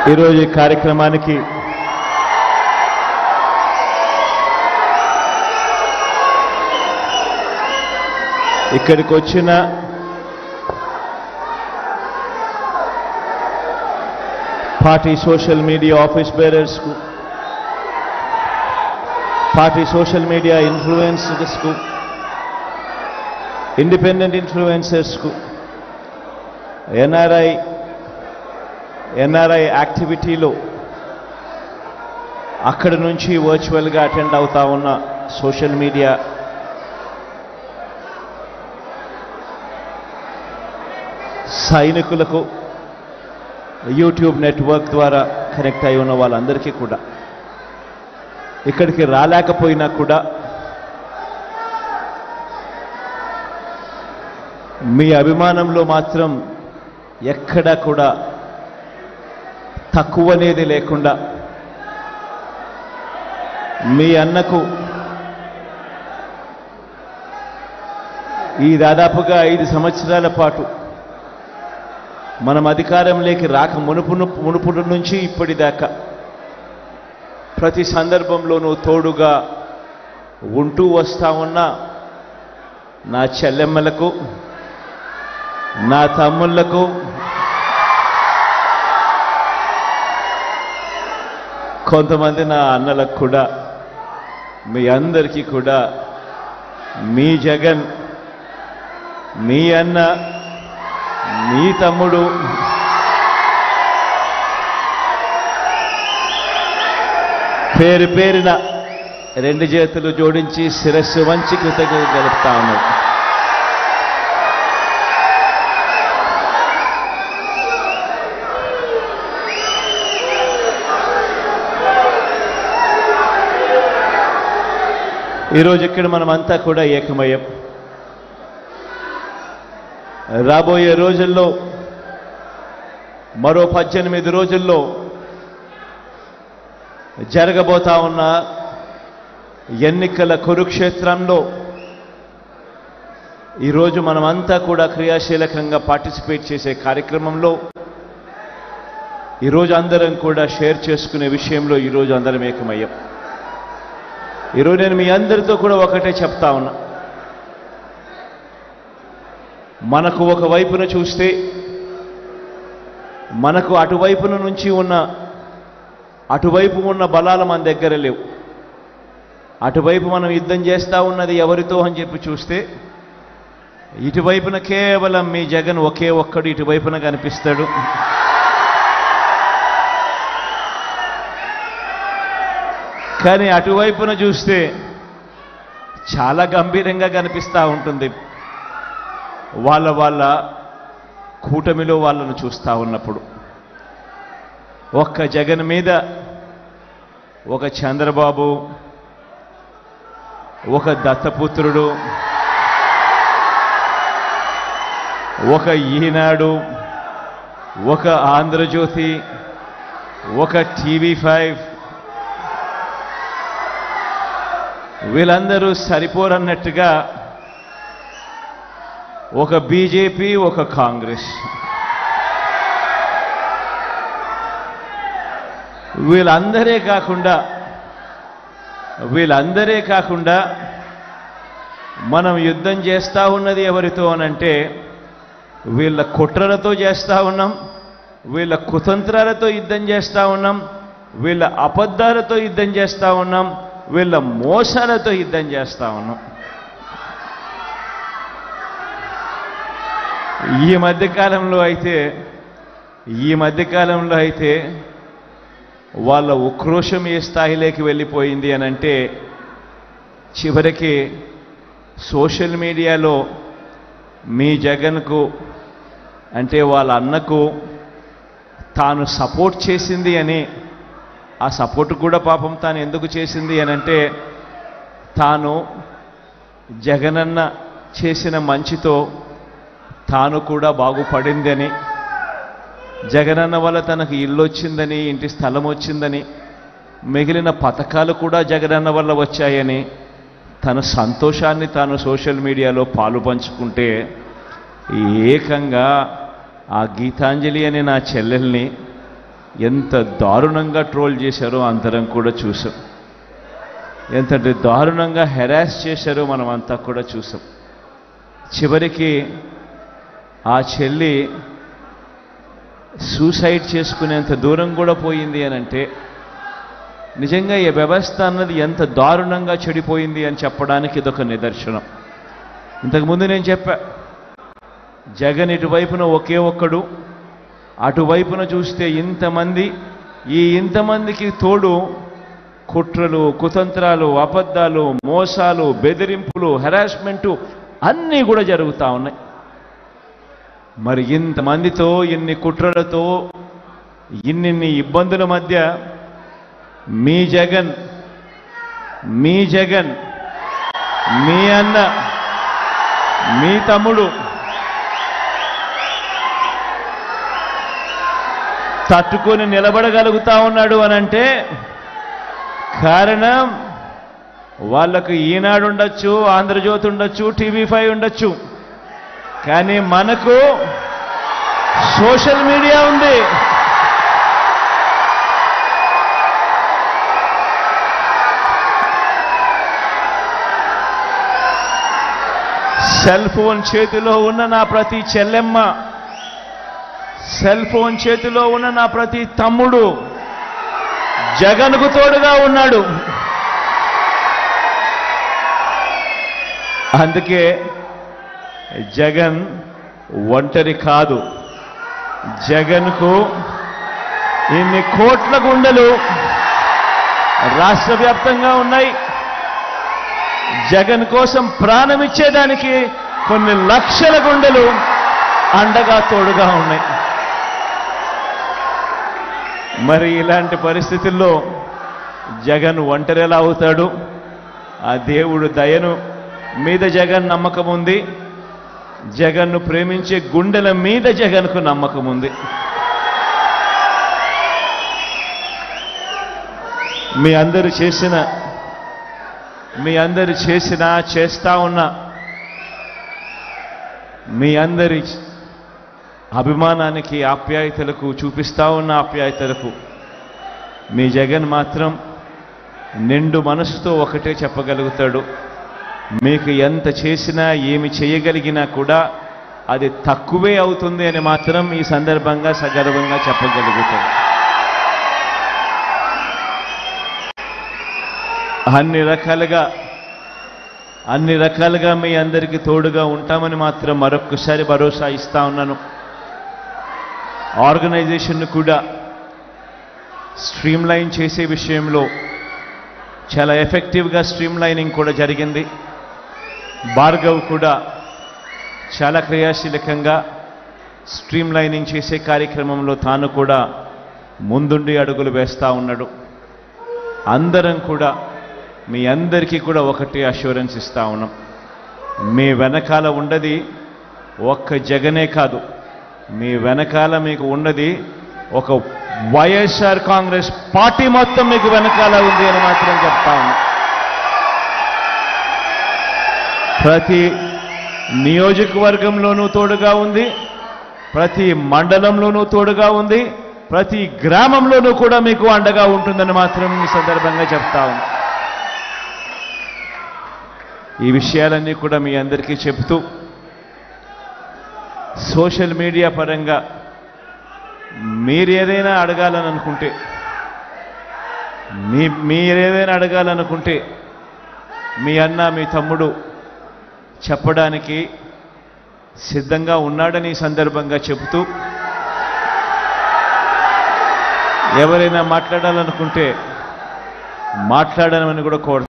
ఈరోజు ఈ కార్యక్రమానికి ఇక్కడికి వచ్చిన పార్టీ సోషల్ మీడియా ఆఫీస్ బేరర్స్కు పార్టీ సోషల్ మీడియా ఇన్ఫ్లుయెన్సర్స్కు ఇండిపెండెంట్ ఇన్ఫ్లుయెన్సర్స్కు ఎన్ఆర్ఐ ఎన్ఆర్ఐ యాక్టివిటీలో అక్కడి నుంచి వర్చువల్గా అటెండ్ అవుతా ఉన్న సోషల్ మీడియా సైనికులకు యూట్యూబ్ నెట్వర్క్ ద్వారా కనెక్ట్ అయి ఉన్న వాళ్ళందరికీ కూడా ఇక్కడికి రాలేకపోయినా కూడా మీ అభిమానంలో మాత్రం ఎక్కడా కూడా తక్కువనేది లేకుండా మీ అన్నకు ఈ దాదాపుగా ఐదు సంవత్సరాల పాటు మనం అధికారంలోకి రాక మునుపు మునుపుడు నుంచి ఇప్పటిదాకా ప్రతి సందర్భంలోనూ తోడుగా ఉంటూ వస్తా ఉన్న నా చెల్లెమ్మలకు నా తమ్ముళ్లకు కొంతమంది నా అన్నలకు కూడా మీ అందరికీ కూడా మీ జగన్ మీ అన్న మీ తమ్ముడు పేరు పేరిన రెండు చేతులు జోడించి శిరస్సు వంచి కృతజ్ఞత తెలుపుతా ఉన్నాడు ఈరోజు ఇక్కడ మనమంతా కూడా ఏకమయ్యం రాబోయే రోజుల్లో మరో పద్దెనిమిది రోజుల్లో జరగబోతా ఉన్న ఎన్నికల కురుక్షేత్రంలో ఈరోజు మనమంతా కూడా క్రియాశీలకంగా పార్టిసిపేట్ చేసే కార్యక్రమంలో ఈరోజు అందరం కూడా షేర్ చేసుకునే విషయంలో ఈరోజు అందరం ఏకమయ్యాం ఈరోజు నేను మీ అందరితో కూడా ఒకటే చెప్తా ఉన్నా మనకు ఒక వైపున చూస్తే మనకు అటువైపున నుంచి ఉన్న అటువైపు ఉన్న బలాలు మన దగ్గర లేవు అటువైపు మనం యుద్ధం చేస్తా ఉన్నది ఎవరితో అని చెప్పి చూస్తే ఇటువైపున కేవలం మీ జగన్ ఒకే ఒక్కడు ఇటువైపున కనిపిస్తాడు కానీ అటువైపున చూస్తే చాలా గంభీరంగా కనిపిస్తూ ఉంటుంది వాళ్ళ వాళ్ళ కూటమిలో వాళ్ళను చూస్తూ ఉన్నప్పుడు ఒక్క జగన్ మీద ఒక చంద్రబాబు ఒక దత్తపుత్రుడు ఒక ఈనాడు ఒక ఆంధ్రజ్యోతి ఒక టీవీ ఫైవ్ వీళ్ళందరూ సరిపోరన్నట్టుగా ఒక బీజేపీ ఒక కాంగ్రెస్ వీళ్ళందరే కాకుండా వీళ్ళందరే కాకుండా మనం యుద్ధం చేస్తా ఉన్నది ఎవరితో అనంటే వీళ్ళ కుట్రలతో చేస్తా ఉన్నాం వీళ్ళ కుతంత్రాలతో యుద్ధం చేస్తా ఉన్నాం వీళ్ళ అబద్ధాలతో యుద్ధం చేస్తా ఉన్నాం వీళ్ళ మోసాలతో యుద్ధం చేస్తా ఉన్నాం ఈ మధ్యకాలంలో అయితే ఈ మధ్యకాలంలో అయితే వాళ్ళ ఉక్రోషం ఏ స్థాయిలోకి వెళ్ళిపోయింది అని అంటే చివరికి సోషల్ మీడియాలో మీ జగన్కు అంటే వాళ్ళ అన్నకు తాను సపోర్ట్ చేసింది అని ఆ సపోర్ట్ కూడా పాపం తాను ఎందుకు చేసింది అని అంటే తాను జగనన్న చేసిన మంచితో తాను కూడా బాగుపడిందని జగనన్న వల్ల తనకు ఇల్లు వచ్చిందని ఇంటి స్థలం వచ్చిందని మిగిలిన పథకాలు కూడా జగనన్న వల్ల వచ్చాయని తన సంతోషాన్ని తాను సోషల్ మీడియాలో పాలు పంచుకుంటే ఏకంగా ఆ గీతాంజలి అనే నా చెల్లెల్ని ఎంత దారుణంగా ట్రోల్ చేశారో అందరం కూడా చూసాం ఎంతటి దారుణంగా హెరాస్ చేశారో మనం అంతా కూడా చూసాం చివరికి ఆ చెల్లి సూసైడ్ చేసుకునేంత దూరం కూడా పోయింది అని అంటే నిజంగా ఈ వ్యవస్థ అన్నది ఎంత దారుణంగా చెడిపోయింది అని చెప్పడానికి ఇదొక నిదర్శనం ఇంతకుముందు నేను చెప్పా జగన్ ఇటువైపున ఒకే ఒక్కడు అటువైపున చూస్తే ఇంతమంది ఈ ఇంతమందికి తోడు కుట్రలు కుతంత్రాలు అబద్ధాలు మోసాలు బెదిరింపులు హెరాస్మెంటు అన్నీ కూడా జరుగుతూ ఉన్నాయి మరి ఇంతమందితో ఇన్ని కుట్రలతో ఇన్నిన్ని ఇబ్బందుల మధ్య మీ జగన్ మీ జగన్ మీ అన్న మీ తమ్ముడు తట్టుకొని నిలబడగలుగుతా ఉన్నాడు అనంటే కారణం వాళ్ళకు ఈనాడు ఉండొచ్చు ఆంధ్రజ్యోతి ఉండొచ్చు టీవీ ఫైవ్ ఉండొచ్చు కానీ మనకు సోషల్ మీడియా ఉంది సెల్ ఫోన్ చేతిలో ఉన్న నా ప్రతి చెల్లెమ్మ సెల్ ఫోన్ చేతిలో ఉన్న నా ప్రతి తమ్ముడు జగన్కు తోడుగా ఉన్నాడు అందుకే జగన్ ఒంటరి కాదు జగన్కు ఇన్ని కోట్ల గుండెలు రాష్ట్ర వ్యాప్తంగా ఉన్నాయి జగన్ కోసం ప్రాణం ఇచ్చేదానికి కొన్ని లక్షల గుండెలు అండగా తోడుగా ఉన్నాయి మరి ఇలాంటి పరిస్థితుల్లో జగన్ ఒంటరి ఎలా అవుతాడు ఆ దేవుడు దయను మీద జగన్ నమ్మకం ఉంది జగన్ను ప్రేమించే గుండెల మీద జగన్కు నమ్మకం ఉంది మీ అందరు చేసిన మీ అందరు చేసిన చేస్తా ఉన్న మీ అందరి అభిమానానికి ఆప్యాయతలకు చూపిస్తా ఉన్న ఆప్యాయతలకు మీ జగన్ మాత్రం నిండు మనసుతో ఒకటే చెప్పగలుగుతాడు మీకు ఎంత చేసినా ఏమి చేయగలిగినా కూడా అది తక్కువే అవుతుంది అని మాత్రం ఈ సందర్భంగా సగర్వంగా చెప్పగలుగుతాడు అన్ని రకాలుగా అన్ని రకాలుగా మీ అందరికీ తోడుగా ఉంటామని మాత్రం మరొక్కసారి భరోసా ఇస్తా ఉన్నాను ఆర్గనైజేషన్ను కూడా స్ట్రీమ్లైన్ చేసే విషయంలో చాలా ఎఫెక్టివ్గా స్ట్రీమ్లైనింగ్ కూడా జరిగింది భార్గవ్ కూడా చాలా క్రియాశీలకంగా స్ట్రీమ్లైనింగ్ చేసే కార్యక్రమంలో తాను కూడా ముందుండి అడుగులు వేస్తూ ఉన్నాడు అందరం కూడా మీ అందరికీ కూడా ఒకటి అష్యూరెన్స్ ఇస్తా ఉన్నాం మీ వెనకాల ఉండది ఒక్క జగనే కాదు మీ వెనకాల మీకు ఉన్నది ఒక వైఎస్ఆర్ కాంగ్రెస్ పార్టీ మొత్తం మీకు వెనకాల ఉంది అని మాత్రం చెప్తా ఉన్నా ప్రతి నియోజకవర్గంలోనూ తోడుగా ఉంది ప్రతి మండలంలోనూ తోడుగా ఉంది ప్రతి గ్రామంలోనూ కూడా మీకు అండగా ఉంటుందని మాత్రం ఈ సందర్భంగా చెప్తా ఉన్నా ఈ విషయాలన్నీ కూడా మీ అందరికీ చెప్తూ సోషల్ మీడియా పరంగా మీరు ఏదైనా అడగాలని అనుకుంటే మీ మీరేదైనా అడగాలనుకుంటే మీ అన్న మీ తమ్ముడు చెప్పడానికి సిద్ధంగా ఉన్నాడని ఈ సందర్భంగా చెబుతూ ఎవరైనా మాట్లాడాలనుకుంటే మాట్లాడమని కూడా కోరుతాను